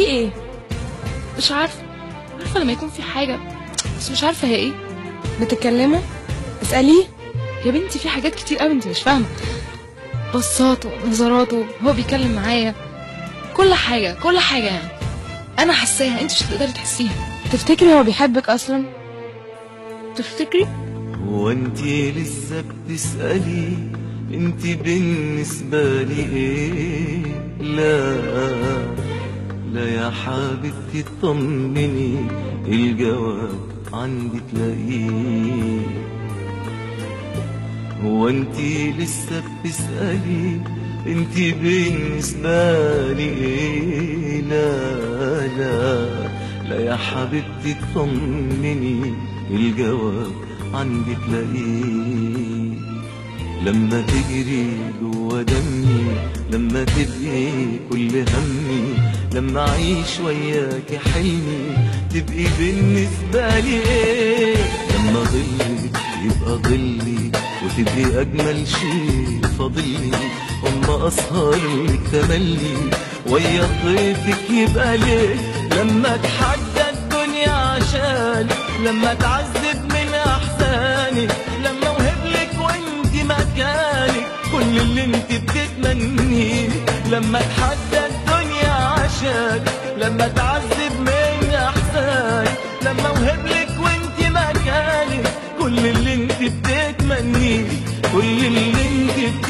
ايه مش عارفه عارفه لما يكون في حاجه بس مش عارفه هي ايه بتتكلموا اساليه يا بنتي في حاجات كتير قوي انت مش فاهمه بصاته نظراته هو بيتكلم معايا كل حاجه كل حاجه يعني انا حاساها انت مش هتقدري تحسيها تفتكري هو بيحبك اصلا تفتكري هو انتي لسه بتسألي انتي بالنسبة لي ايه لا لا يا حبيبتي اطمني الجواب عندي تلاقيه هو انتي لسه بتسألي انتي بالنسبة لي ايه لا لا لا يا حبيبتي اطمني الجواب عندي تلاقيه لما تجري جوا دمي لما تبقي كل همي لما اعيش وياك حلمي تبقي بالنسبة لي ايه لما ظلك يبقى ظلي وتبقي اجمل شيء فاضلي اما اسهر لك تملي ويا ضيفك يبقى ليه لما اتحدى الدنيا عشان لما اتعذب من احزاني لما اوهبلك وانت مكانك كل اللي انت بتتمنيه لما اتحدى الدنيا عشان لما اتعذب من احزاني لما اوهبلك وانت مكانك كل اللي انت بتتمنيه كل اللي انت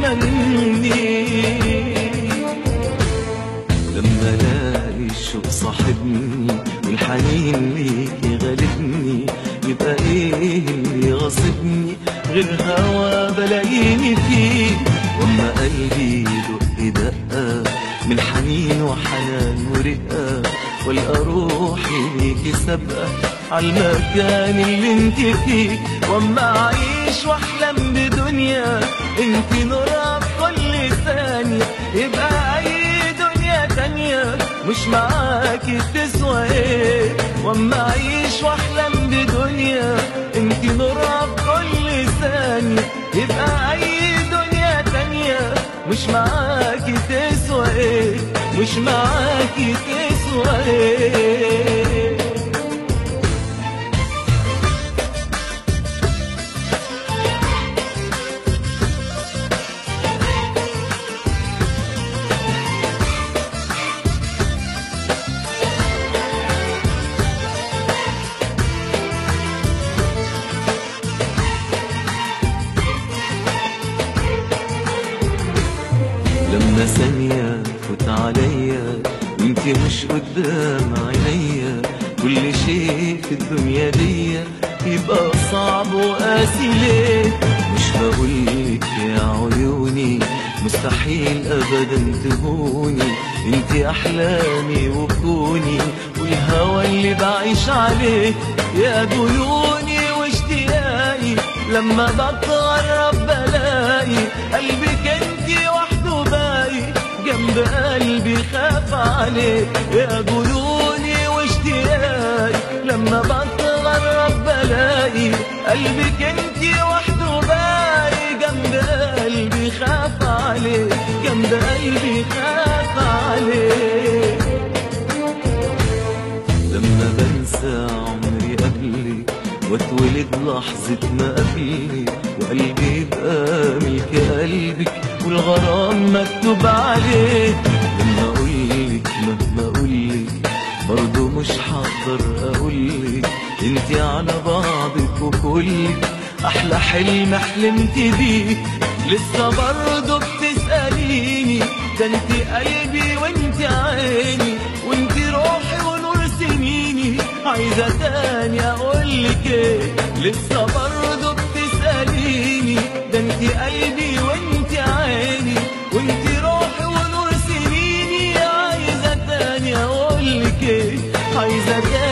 بتتمنيه لما الاقي الشوق صاحبني والحنين ليكي غالبني يبقى ايه اللي غاصبني غير هوا بلاقيني فيه واما قلبي يدق دقه من حنين وحنان ورقه والقى روحي ليكي سابقه عالمكان اللي انت فيه واما اعيش واحلم بدنيا انت نورها في كل ثانيه يبقى اي دنيا تانية مش معاكي تسوى ايه واما اعيش واحلم بدنيا انت نورها في كل ثانية يبقى اي دنيا تانية مش معاكي تسوى ايه مش معاكي تسوى ايه لما ثانية تفوت عليا وانت مش قدام عينيا كل شيء في الدنيا دي يبقى صعب وقاسي ليه مش بقولك يا عيوني مستحيل ابدا تهوني انت احلامي وكوني والهوى اللي بعيش عليه يا جنوني واشتياقي لما بتغرب بلاقي قلبك انت وحده باقي جنب قلبي خاف عليه يا جنوني واشتياقي لما بتغرب بلاقي قلبك انت وحده باقي جنب قلبي خاف عليه جنب قلبي خاف عليه لما بنسى عمري قبلك واتولد لحظة ما قبلك وقلبي يبقى ملك قلبك والغرام مكتوب عليه لما اقولك مهما اقولك برضه مش هقدر اقولك انت على بعضك وكلك احلى حلم حلمت بيه لسه برضه بتسأليني ده انت قلبي وانت عيني وانت روحي ونور سنيني عايزة تاني اقولك ايه لسه برضه بتسأليني ده انت قلبي وانت عيني وانت روحي ونور سنيني عايزة تاني اقولك ايه عايزة تاني